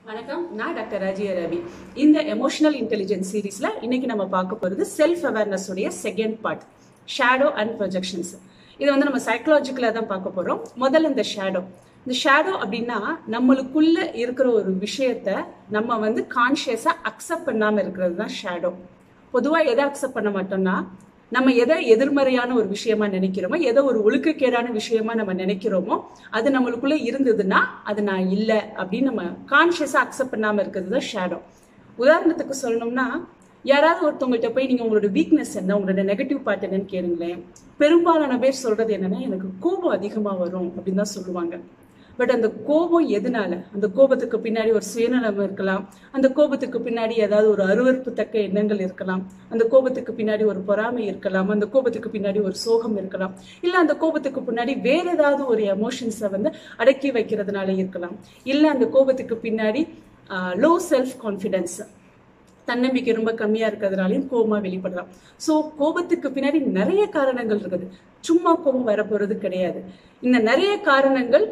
வணக்கம் நான் டாக்டர் ராஜியா ரவி இந்த எமோஷனல் இன்டெலிஜென்ஸ் சீரீஸ்ல இன்னைக்கு நம்ம பார்க்க போறது செல்ஃப் அவேர்னஸ் உடைய second part shadow and projections இது வந்து நம்ம சைக்கலாஜிக்கலா தான் பார்க்க போறோம் முதல்ல இந்த ஷேடோ இந்த ஷேடோ அப்படின்னா நம்மளுக்குள்ள இருக்கிற ஒரு விஷயத்த நம்ம வந்து கான்சியஸா அக்செப்ட் பண்ணாம இருக்கிறது தான் ஷேடோ பொதுவா எதை அக்செப்ட் பண்ண மாட்டோம்னா நம்ம எதை எதிர்மறையான ஒரு விஷயமா நினைக்கிறோமோ எதை ஒரு ஒழுக்கக்கேடான விஷயமா நம்ம நினைக்கிறோமோ அது நம்மளுக்குள்ள இருந்ததுன்னா அது நான் இல்லை அப்படின்னு நம்ம கான்சியஸா அக்செப்ட் பண்ணாம இருக்கிறது தான் ஷேடோ உதாரணத்துக்கு சொல்லணும்னா யாராவது ஒருத்தவங்கள்ட்ட போய் நீங்க உங்களோட வீக்னஸ் என்ன உங்களோட நெகட்டிவ் பார்ட் என்னன்னு கேளுங்களேன் பெரும்பாலான பேர் சொல்றது என்னன்னா எனக்கு கோபம் அதிகமா வரும் அப்படின்னு தான் சொல்லுவாங்க பட் அந்த கோபம் எதனால அந்த கோபத்துக்கு பின்னாடி ஒரு சுயநலம் இருக்கலாம் அந்த கோபத்துக்கு பின்னாடி ஏதாவது ஒரு அருவறுப்பு தக்க எண்ணங்கள் இருக்கலாம் அந்த கோபத்துக்கு பின்னாடி ஒரு பொறாமை இருக்கலாம் அந்த கோபத்துக்கு பின்னாடி ஒரு சோகம் இருக்கலாம் இல்ல அந்த கோபத்துக்கு பின்னாடி வேற ஏதாவது ஒரு எமோஷன்ஸை வந்து அடக்கி வைக்கிறதுனால இருக்கலாம் இல்ல அந்த கோபத்துக்கு பின்னாடி லோ செல்ஃப் கான்ஃபிடென்ஸ் தன்னம்பிக்கை ரொம்ப கம்மியா இருக்கிறதுனாலையும் கோபமா வெளிப்படலாம் சோ கோபத்துக்கு பின்னாடி நிறைய காரணங்கள் இருக்குது சும்மா கோபம் வரப்போறது கிடையாது இந்த நிறைய காரணங்கள்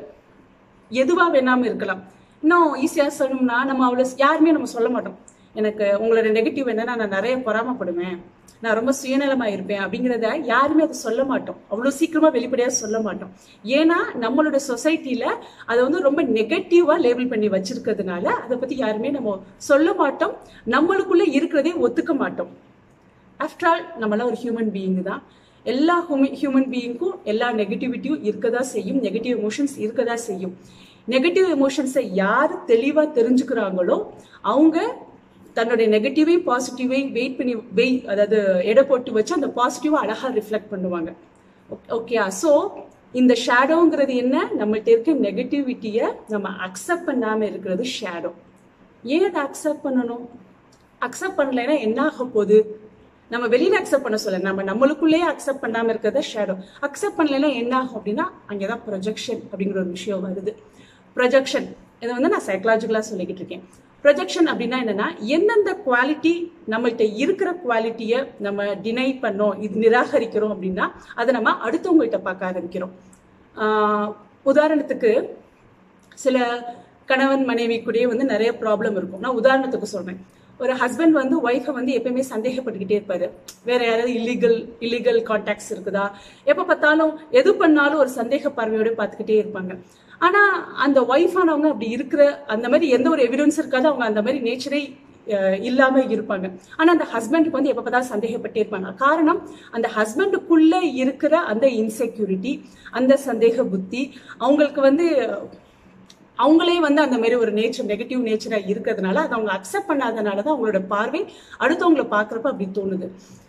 எதுவா வேணாம இருக்கலாம் இன்னும் ஈஸியா சொல்லணும்னா நம்ம அவ்வளவு யாருமே நம்ம சொல்ல மாட்டோம் எனக்கு உங்களோட நெகட்டிவ் என்னன்னா நான் நிறைய பொறாமப்படுவேன் நான் ரொம்ப சுயநலமா இருப்பேன் அப்படிங்கிறத யாருமே அதை சொல்ல மாட்டோம் அவ்வளவு சீக்கிரமா வெளிப்படையா சொல்ல மாட்டோம் ஏன்னா நம்மளோட சொசைட்டில அதை வந்து ரொம்ப நெகட்டிவா லேபிள் பண்ணி வச்சிருக்கிறதுனால அதை பத்தி யாருமே நம்ம சொல்ல மாட்டோம் நம்மளுக்குள்ள இருக்கிறதே ஒத்துக்க மாட்டோம் ஆஃப்டர் ஆல் நம்மளாம் ஒரு ஹியூமன் பீயிங் தான் எல்லா ஹியூமன் பீயிங்க்கும் எல்லா நெகட்டிவிட்டியும் இருக்கதா செய்யும் நெகட்டிவ் எமோஷன்ஸ் இருக்கதா செய்யும் நெகட்டிவ் எமோஷன்ஸை யார் தெளிவா தெரிஞ்சுக்கிறாங்களோ அவங்க தன்னுடைய நெகட்டிவையும் பாசிட்டிவையும் வெயிட் பண்ணி வெய் அதாவது எடை போட்டு வச்சு அந்த பாசிட்டிவா அழகா ரிஃப்ளெக்ட் பண்ணுவாங்க ஓகே ஸோ இந்த ஷேடோங்கிறது என்ன நம்மள்ட்ட இருக்க நெகட்டிவிட்டியை நம்ம அக்செப்ட் பண்ணாம இருக்கிறது ஷேடோ ஏன் அதை அக்செப்ட் பண்ணணும் அக்செப்ட் பண்ணலைன்னா என்ன ஆக போகுது நம்ம வெளியில அக்செப்ட் பண்ண சொல்ல நம்ம நம்மளுக்குள்ளேயே அக்செப்ட் பண்ணாம இருக்கிறத ஷேடோ அக்செப்ட் பண்ணலைன்னா என்ன ஆகும் அப்படின்னா அங்கேதான் ப்ரொஜெக்ஷன் அப்படிங்கிற ஒரு விஷயம் வருது ப்ரொஜெக்ஷன் இதை வந்து நான் சைக்கலாஜிக்கலா சொல்லிக்கிட்டு இருக்கேன் ப்ரொஜெக்ஷன் அப்படின்னா என்னன்னா எந்தெந்த குவாலிட்டி நம்மள்கிட்ட இருக்கிற குவாலிட்டியை நம்ம டினை பண்ணோம் இது நிராகரிக்கிறோம் அப்படின்னா அதை நம்ம அடுத்தவங்கள்ட்ட பார்க்க ஆரம்பிக்கிறோம் உதாரணத்துக்கு சில கணவன் மனைவி கூடயே வந்து நிறைய ப்ராப்ளம் இருக்கும் நான் உதாரணத்துக்கு சொல்றேன் ஒரு ஹஸ்பண்ட் வந்து ஒய்ஃபை வந்து எப்பயுமே சந்தேகப்பட்டுக்கிட்டே இருப்பாரு வேற யாராவது இல்லீகல் இல்லீகல் கான்டாக்ட்ஸ் இருக்குதா எப்ப பார்த்தாலும் எது பண்ணாலும் ஒரு சந்தேக பார்வையோட பார்த்துக்கிட்டே இருப்பாங்க ஆனா அந்த ஒய்ஃபானவங்க அப்படி இருக்கிற அந்த மாதிரி எந்த ஒரு எவிடன்ஸ் இருக்காது அவங்க அந்த மாதிரி நேச்சரே இல்லாம இருப்பாங்க ஆனா அந்த ஹஸ்பண்டுக்கு வந்து எப்ப பார்த்தாலும் சந்தேகப்பட்டே இருப்பாங்க காரணம் அந்த ஹஸ்பண்டுக்குள்ள இருக்கிற அந்த இன்செக்யூரிட்டி அந்த சந்தேக புத்தி அவங்களுக்கு வந்து அவங்களே வந்து அந்த மாதிரி ஒரு நேச்சர் நெகட்டிவ் நேச்சரா இருக்கிறதுனால அதை அவங்க அக்செப்ட் பண்ணாதனால தான் அவங்களோட பார்வை அடுத்தவங்களை பார்க்குறப்ப அப்படி தோணுது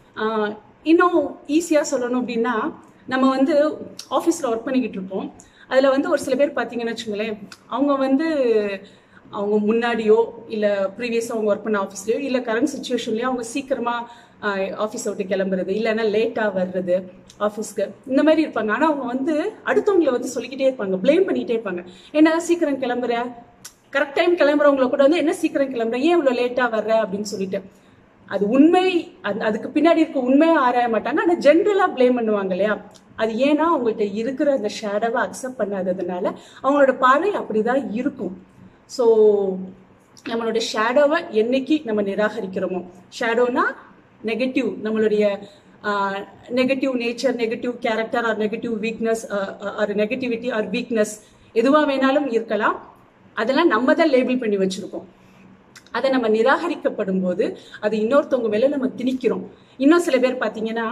இன்னும் ஈஸியாக சொல்லணும் அப்படின்னா நம்ம வந்து ஆஃபீஸில் ஒர்க் பண்ணிக்கிட்டு இருப்போம் அதில் வந்து ஒரு சில பேர் பார்த்தீங்கன்னு வச்சுங்களேன் அவங்க வந்து அவங்க முன்னாடியோ இல்லை ப்ரீவியஸாக அவங்க ஒர்க் பண்ண ஆஃபீஸ்லையோ இல்லை கரண்ட் சுச்சுவேஷன்லையோ அவங்க சீக்கிரமாக ஆஃபீஸை விட்டு கிளம்புறது இல்லைன்னா லேட்டாக வர்றது ஆஃபீஸ்க்கு இந்த மாதிரி இருப்பாங்க ஆனால் அவங்க வந்து அடுத்தவங்களை வந்து சொல்லிக்கிட்டே இருப்பாங்க பிளேம் பண்ணிக்கிட்டே இருப்பாங்க என்ன சீக்கிரம் கிளம்புற கரெக்ட் டைம் கிளம்புறவங்கள கூட வந்து என்ன சீக்கிரம் கிளம்புற ஏன் இவ்வளோ லேட்டாக வர்ற அப்படின்னு சொல்லிட்டு அது உண்மை அதுக்கு பின்னாடி இருக்க உண்மையை ஆராய மாட்டாங்க ஆனால் ஜென்ரலாக பிளேம் பண்ணுவாங்க இல்லையா அது ஏன்னா அவங்கள்ட்ட இருக்கிற அந்த ஷேடோவை அக்செப்ட் பண்ணாததுனால அவங்களோட பார்வை அப்படிதான் இருக்கும் ஸோ நம்மளோட ஷேடோவை என்னைக்கு நம்ம நிராகரிக்கிறோமோ ஷேடோனா நெகட்டிவ் நம்மளுடைய negative nature negative character or negative weakness or negativity or weakness எதுவாக வேணாலும் இருக்கலாம் அதெல்லாம் நம்ம தான் லேபிள் பண்ணி வச்சிருக்கோம் அதை நம்ம நிராகரிக்கப்படும் போது அது இன்னொருத்தவங்க மேல நம்ம திணிக்கிறோம் இன்னும் சில பேர் பார்த்தீங்கன்னா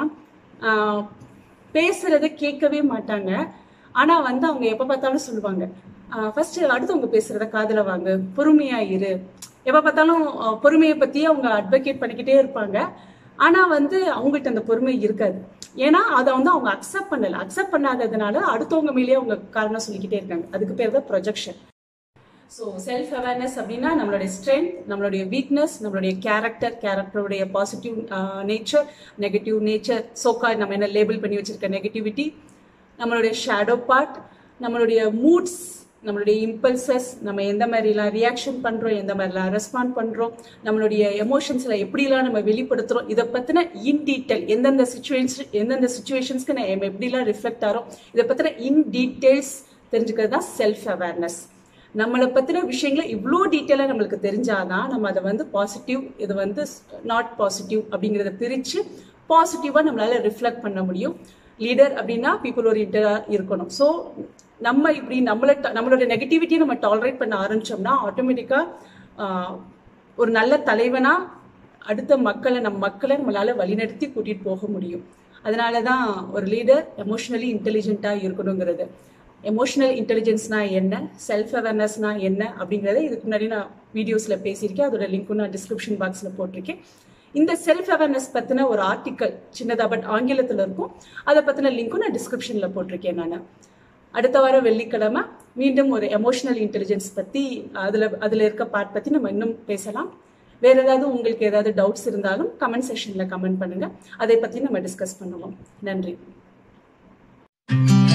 பேசுறத கேட்கவே மாட்டாங்க ஆனா வந்து அவங்க எப்ப பார்த்தாலும் சொல்லுவாங்க ஃபர்ஸ்ட் அடுத்தவங்க பேசுறத காதல வாங்க பொறுமையா இரு எப்ப பார்த்தாலும் பொறுமையை பத்தி அவங்க அட்வொகேட் பண்ணிக்கிட்டே இருப்பாங்க ஆனா வந்து அவங்ககிட்ட அந்த பொறுமை இருக்காது ஏன்னா அதை வந்து அவங்க அக்செப்ட் பண்ணல அக்செப்ட் பண்ணாததுனால அடுத்தவங்க மேலேயே அவங்க காரணம் சொல்லிக்கிட்டே இருக்காங்க அதுக்கு பேர் தான் ப்ரொஜெக்ஷன் ஸோ செல்ஃப் அவேர்னஸ் அப்படின்னா நம்மளுடைய ஸ்ட்ரென்த் நம்மளுடைய வீக்னஸ் நம்மளுடைய கேரக்டர் கேரக்டருடைய பாசிட்டிவ் நேச்சர் நெகட்டிவ் நேச்சர் சோக்கா நம்ம என்ன லேபிள் பண்ணி வச்சிருக்க நெகட்டிவிட்டி நம்மளுடைய ஷேடோ பார்ட் நம்மளுடைய மூட்ஸ் நம்மளுடைய இம்பல்சஸ் நம்ம எந்த மாதிரிலாம் ரியாக்ஷன் பண்றோம் எந்த மாதிரிலாம் ரெஸ்பாண்ட் பண்றோம் நம்மளுடைய எமோஷன்ஸ்ல எப்படிலாம் நம்ம வெளிப்படுத்துறோம் இதை பத்தின இன் டீட்டெயில் எந்தெந்த சுச்சுவேஷன் எந்தெந்த சுச்சுவேஷன்ஸ்க்கு நம்ம எப்படிலாம் ரிஃப்ளெக்ட் ஆகிறோம் இதை பத்தின இன் டீட்டெயில்ஸ் தெரிஞ்சுக்கிறது தான் செல்ஃப் அவேர்னஸ் நம்மளை பத்தின விஷயங்களை இவ்வளோ டீட்டெயிலாக நம்மளுக்கு தெரிஞ்சாதான் நம்ம அதை வந்து பாசிட்டிவ் இது வந்து நாட் பாசிட்டிவ் அப்படிங்கிறத பிரித்து பாசிட்டிவாக நம்மளால ரிஃப்ளெக்ட் பண்ண முடியும் லீடர் அப்படின்னா பீப்புள் ஓரியன்டாக இருக்கணும் ஸோ நம்ம இப்படி நம்மள நம்மளோட நெகட்டிவிட்டியை நம்ம டாலரேட் பண்ண ஆரம்பிச்சோம்னா ஆட்டோமேட்டிக்காக ஒரு நல்ல தலைவனா அடுத்த மக்களை நம்ம மக்களை நம்மளால வழிநடத்தி கூட்டிட்டு போக முடியும் அதனால தான் ஒரு லீடர் எமோஷனலி இன்டெலிஜென்ட்டாக இருக்கணுங்கிறது எமோஷனல் இன்டெலிஜென்ஸ்னா என்ன செல்ஃப் அவேர்னஸ்னா என்ன அப்படிங்கிறத இதுக்கு முன்னாடி நான் வீடியோஸில் பேசியிருக்கேன் அதோட லிங்க்கும் நான் டிஸ்கிரிப்ஷன் பாக்ஸில் போட்டிருக்கேன் இந்த செல்ஃப் அவேர்னஸ் பற்றின ஒரு ஆர்டிக்கல் சின்னதாக பட் ஆங்கிலத்தில் இருக்கும் அதை பற்றின லிங்க்கும் நான் டிஸ்கிரிப்ஷனில் போட்டிருக்கேன் நான் அடுத்த வாரம் வெள்ளிக்கிழமை மீண்டும் ஒரு எமோஷனல் இன்டெலிஜென்ஸ் பற்றி அதில் அதில் இருக்க பார்ட் பற்றி நம்ம இன்னும் பேசலாம் வேற ஏதாவது உங்களுக்கு ஏதாவது டவுட்ஸ் இருந்தாலும் கமெண்ட் செஷனில் கமெண்ட் பண்ணுங்க அதை பற்றி நம்ம டிஸ்கஸ் பண்ணுவோம் நன்றி